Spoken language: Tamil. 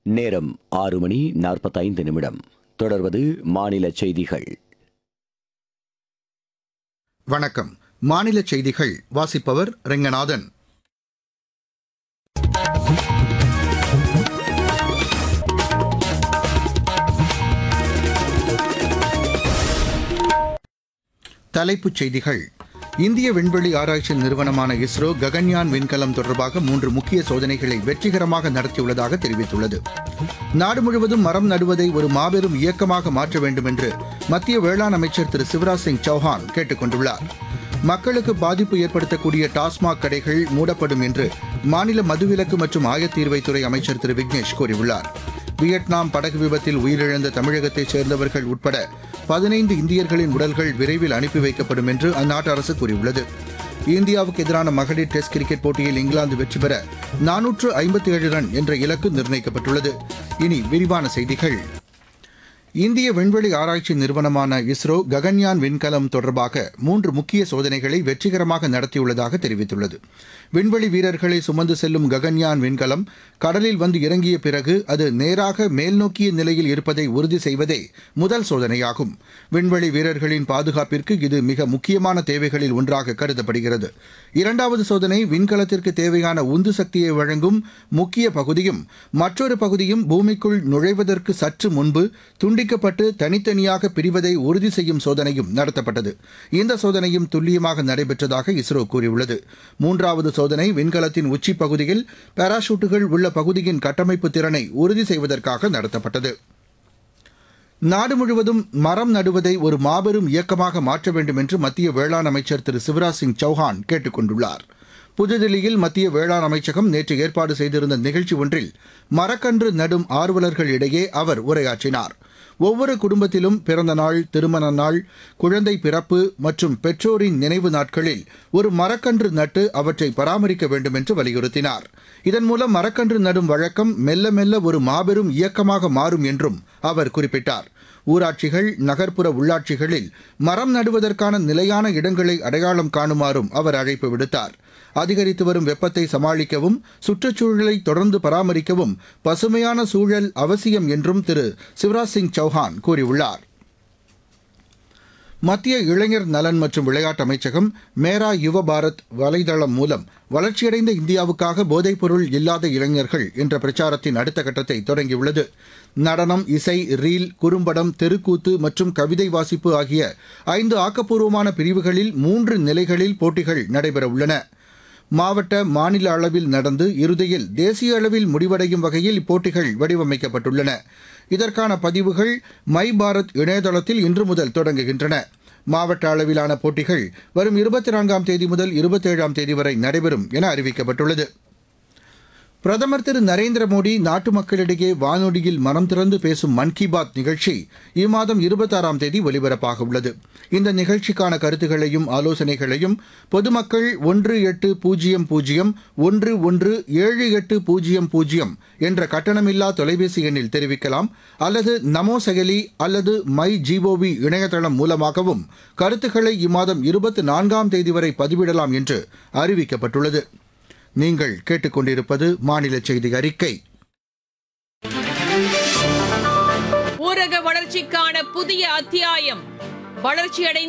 நேரம் ஆறு மணி நாற்பத்தைந்து நிமிடம் தொடர்வது மாநில செய்திகள் வணக்கம் மாநில செய்திகள் வாசிப்பவர் ரெங்கநாதன் தலைப்புச் செய்திகள் இந்திய விண்வெளி ஆராய்ச்சி நிறுவனமான இஸ்ரோ ககன்யான் விண்கலம் தொடர்பாக மூன்று முக்கிய சோதனைகளை வெற்றிகரமாக நடத்தியுள்ளதாக தெரிவித்துள்ளது நாடு முழுவதும் மரம் நடுவதை ஒரு மாபெரும் இயக்கமாக மாற்ற வேண்டும் என்று மத்திய வேளாண் அமைச்சர் திரு சிவராஜ் சிங் சௌஹான் கேட்டுக் கொண்டுள்ளார் மக்களுக்கு பாதிப்பு ஏற்படுத்தக்கூடிய டாஸ்மாக் கடைகள் மூடப்படும் என்று மாநில மதுவிலக்கு மற்றும் ஆயத்தீர்வைத்துறை அமைச்சர் திரு விக்னேஷ் கூறியுள்ளார் வியட்நாம் படகு விபத்தில் உயிரிழந்த தமிழகத்தைச் சேர்ந்தவர்கள் உட்பட பதினைந்து இந்தியர்களின் உடல்கள் விரைவில் அனுப்பி வைக்கப்படும் என்று அந்நாட்டு அரசு கூறியுள்ளது இந்தியாவுக்கு எதிரான மகளிர் டெஸ்ட் கிரிக்கெட் போட்டியில் இங்கிலாந்து வெற்றி பெற நானூற்று ஐம்பத்தி ஏழு ரன் என்ற இலக்கு நிர்ணயிக்கப்பட்டுள்ளது இனி விரிவான செய்திகள் இந்திய விண்வெளி ஆராய்ச்சி நிறுவனமான இஸ்ரோ ககன்யான் விண்கலம் தொடர்பாக மூன்று முக்கிய சோதனைகளை வெற்றிகரமாக நடத்தியுள்ளதாக தெரிவித்துள்ளது விண்வெளி வீரர்களை சுமந்து செல்லும் ககன்யான் விண்கலம் கடலில் வந்து இறங்கிய பிறகு அது நேராக மேல்நோக்கிய நிலையில் இருப்பதை உறுதி செய்வதே முதல் சோதனையாகும் விண்வெளி வீரர்களின் பாதுகாப்பிற்கு இது மிக முக்கியமான தேவைகளில் ஒன்றாக கருதப்படுகிறது இரண்டாவது சோதனை விண்கலத்திற்கு தேவையான உந்து சக்தியை வழங்கும் முக்கிய பகுதியும் மற்றொரு பகுதியும் பூமிக்குள் நுழைவதற்கு சற்று முன்பு துண்டிக்கப்பட்டு தனித்தனியாக பிரிவதை உறுதி செய்யும் சோதனையும் நடத்தப்பட்டது இந்த சோதனையும் துல்லியமாக நடைபெற்றதாக இஸ்ரோ கூறியுள்ளது மூன்றாவது சோதனை விண்கலத்தின் உச்சி பகுதியில் பாராசூட்டுகள் உள்ள பகுதியின் கட்டமைப்பு திறனை உறுதி செய்வதற்காக நடத்தப்பட்டது நாடு முழுவதும் மரம் நடுவதை ஒரு மாபெரும் இயக்கமாக மாற்ற வேண்டும் என்று மத்திய வேளாண் அமைச்சர் திரு சிவராஜ் சிங் சௌஹான் கேட்டுக் கொண்டுள்ளார் புதுதில்லியில் மத்திய வேளாண் அமைச்சகம் நேற்று ஏற்பாடு செய்திருந்த நிகழ்ச்சி ஒன்றில் மரக்கன்று நடும் ஆர்வலர்கள் இடையே அவர் உரையாற்றினார் ஒவ்வொரு குடும்பத்திலும் பிறந்த நாள் திருமண நாள் குழந்தை பிறப்பு மற்றும் பெற்றோரின் நினைவு நாட்களில் ஒரு மரக்கன்று நட்டு அவற்றை பராமரிக்க வேண்டும் என்று வலியுறுத்தினார் இதன் மூலம் மரக்கன்று நடும் வழக்கம் மெல்ல மெல்ல ஒரு மாபெரும் இயக்கமாக மாறும் என்றும் அவர் குறிப்பிட்டார் ஊராட்சிகள் நகர்ப்புற உள்ளாட்சிகளில் மரம் நடுவதற்கான நிலையான இடங்களை அடையாளம் காணுமாறும் அவர் அழைப்பு விடுத்தார் அதிகரித்து வரும் வெப்பத்தை சமாளிக்கவும் சுற்றுச்சூழலை தொடர்ந்து பராமரிக்கவும் பசுமையான சூழல் அவசியம் என்றும் திரு சிவராஜ் சிங் சௌஹான் கூறியுள்ளார் மத்திய இளைஞர் நலன் மற்றும் விளையாட்டு அமைச்சகம் மேரா யுவ பாரத் வலைதளம் மூலம் வளர்ச்சியடைந்த இந்தியாவுக்காக போதைப்பொருள் இல்லாத இளைஞர்கள் என்ற பிரச்சாரத்தின் அடுத்த கட்டத்தை தொடங்கியுள்ளது நடனம் இசை ரீல் குறும்படம் தெருக்கூத்து மற்றும் கவிதை வாசிப்பு ஆகிய ஐந்து ஆக்கப்பூர்வமான பிரிவுகளில் மூன்று நிலைகளில் போட்டிகள் நடைபெறவுள்ளன மாவட்ட மாநில அளவில் நடந்து இறுதியில் தேசிய அளவில் முடிவடையும் வகையில் இப்போட்டிகள் வடிவமைக்கப்பட்டுள்ளன இதற்கான பதிவுகள் மை பாரத் இணையதளத்தில் இன்று முதல் தொடங்குகின்றன மாவட்ட அளவிலான போட்டிகள் வரும் இருபத்தி நான்காம் தேதி முதல் இருபத்தேழாம் தேதி வரை நடைபெறும் என அறிவிக்கப்பட்டுள்ளது பிரதமர் திரு நரேந்திர மோடி நாட்டு மக்களிடையே வானொலியில் மனம் திறந்து பேசும் மன் கி பாத் நிகழ்ச்சி இம்மாதம் இருபத்தாறாம் தேதி ஒலிபரப்பாக உள்ளது இந்த நிகழ்ச்சிக்கான கருத்துகளையும் ஆலோசனைகளையும் பொதுமக்கள் ஒன்று எட்டு பூஜ்ஜியம் பூஜ்ஜியம் ஒன்று ஒன்று ஏழு எட்டு பூஜ்ஜியம் பூஜ்ஜியம் என்ற கட்டணமில்லா தொலைபேசி எண்ணில் தெரிவிக்கலாம் அல்லது நமோ செயலி அல்லது மை ஜிஓவி இணையதளம் மூலமாகவும் கருத்துக்களை இம்மாதம் இருபத்தி நான்காம் தேதி வரை பதிவிடலாம் என்று அறிவிக்கப்பட்டுள்ளது நீங்கள் கேட்டுக்கொண்டிருப்பது மாநில செய்தி அறிக்கை ஊரக வளர்ச்சிக்கான புதிய அத்தியாயம் வளர்ச்சியடைந்த